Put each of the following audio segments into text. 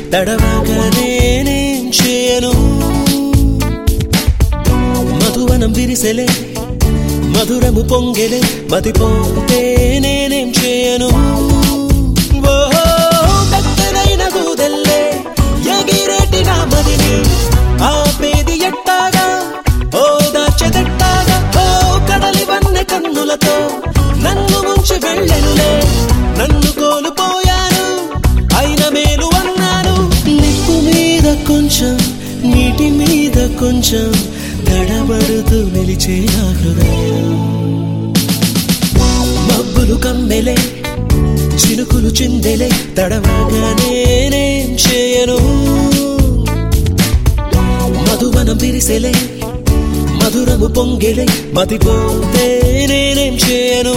తడవగా నేనేం చేయను మధువనం విరిసెలే మధురము పొంగెలే మతిపోతే నేనేం చేయను ఓహో పెద్దదైన దూదల్లే ఎగిరేటి నా మదిని ఆపేది ఎట్టాగా ఓ దాచెదట్టాగా ఓ కడలి వన్నె కన్నులతో నన్ను ముంచి వెళ్ళెనులే నన్ను కోల్పోయాను అయిన మేలు అన్నాను నిప్పు మీద కొంచెం నీటి మీద కొంచెం తడబడుతూ నిలిచే నా హృదయం మబ్బులు కమ్మెలే చినుకులు చిందెలే తడవగా నేనేం చేయను మధువనం విరిసెలే మధురము పొంగెలే మతిపోతే నేనేం చేయను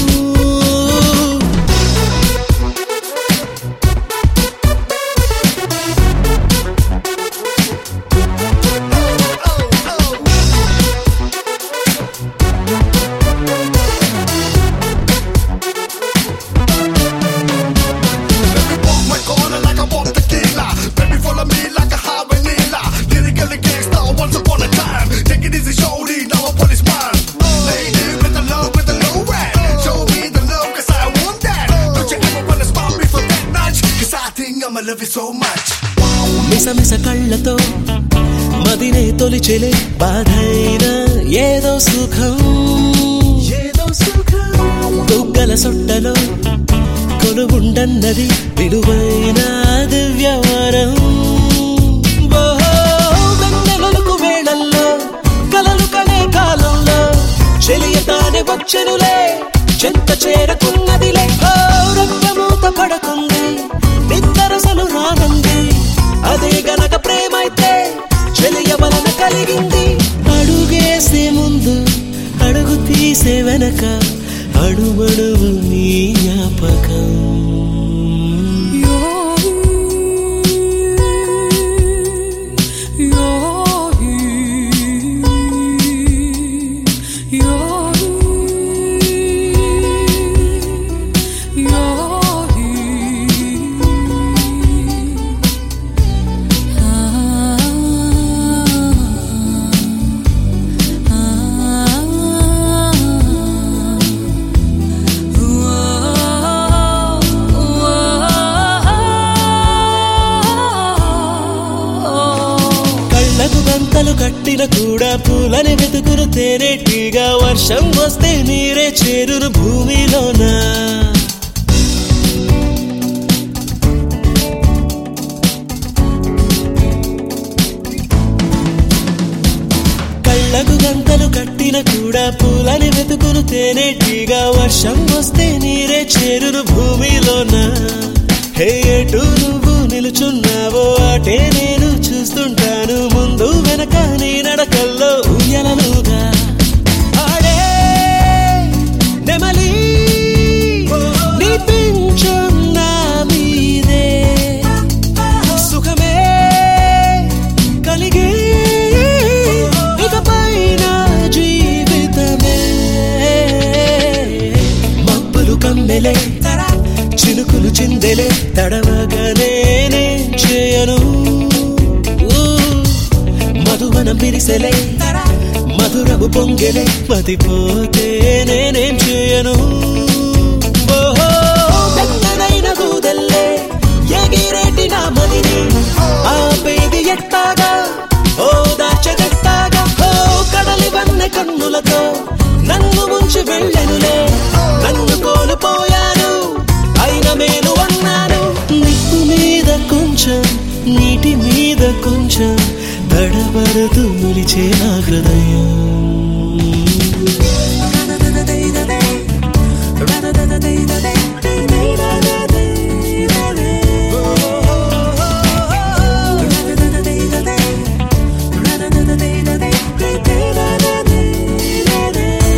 Walk my corner like I walk tequila. Baby, follow me like a high vanilla. Lyrically gangsta once upon a time. Take it easy, shorty, now a policeman. Lady with the love, with the low rap. Show me the love, cause I want that. Don't you ever wanna spot me for that notch? Cause I think I'ma love you so much. మిసమిస కళ్ళతో మదినే తొలిచెలే బాధైన ఏదో సుఖం ఏదో సుఖం దుగ్గల సొట్టలో కొలువుండన్నది విలువైన దివ్యవరం ఓహో, వెన్నెలలకు వేళల్లో కలలు కనే కాలంలో చెలియతానే వచ్చెనులే చెంత చేరకున్నదిలే ఓ, రక్తమూత పడకుంది నిద్దరసలు రానంది అదే గనక ప్రేమైతే చెలియ వలన కలిగింది అడుగేసే ముందు అడుగు తీసే వెనక అడుమడుగు నీ జ్ఞాపకం కళ్ళకు గంతలు కట్టిన కూడా పూలని వెతుకును తేనెటీగా వర్షం వస్తే నీరే చేరును భూమిలోనా కళ్ళకు గంతలు కట్టిన కూడా పూలని వెతుకును తేనెటీగా వర్షం వస్తే నీరే చేరును భూమిలోన హే ఎటు నువ్వు నిలుచున్నావో అటే నేను చూస్తుంటాను ముందు వెనక నీ నడకల్లో ఉయ్యలలుగా ఆడే నెమలి నీ పింఛం నా మీదే సుఖమే కలిగే ఇకపైన జీవితమే మబ్బులు కమ్మెలే చినుకులు చిందెలే తడవగా నేనేం చేయను ఊ, మధువనం విరిసెలే మధురము పొంగెలే మతిపోతే నేనేం చేయను ఓహో పెద్దదైన దూదల్లే ఎగిరేటి నా మదిని ఆపేది ఎట్టాగా ఓ దాచగట్టాగా ఓ కడలి వన్నె కన్నులతో నన్ను ముంచి వెళ్ళెనులే నన్ను కోల్పోయాను అయిన మేలు అన్నాను నిప్పు మీద కొంచెం నీటి మీద కొంచెం తడబడుతూ నిలిచే నా హృదయం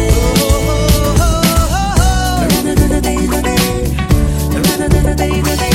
Day,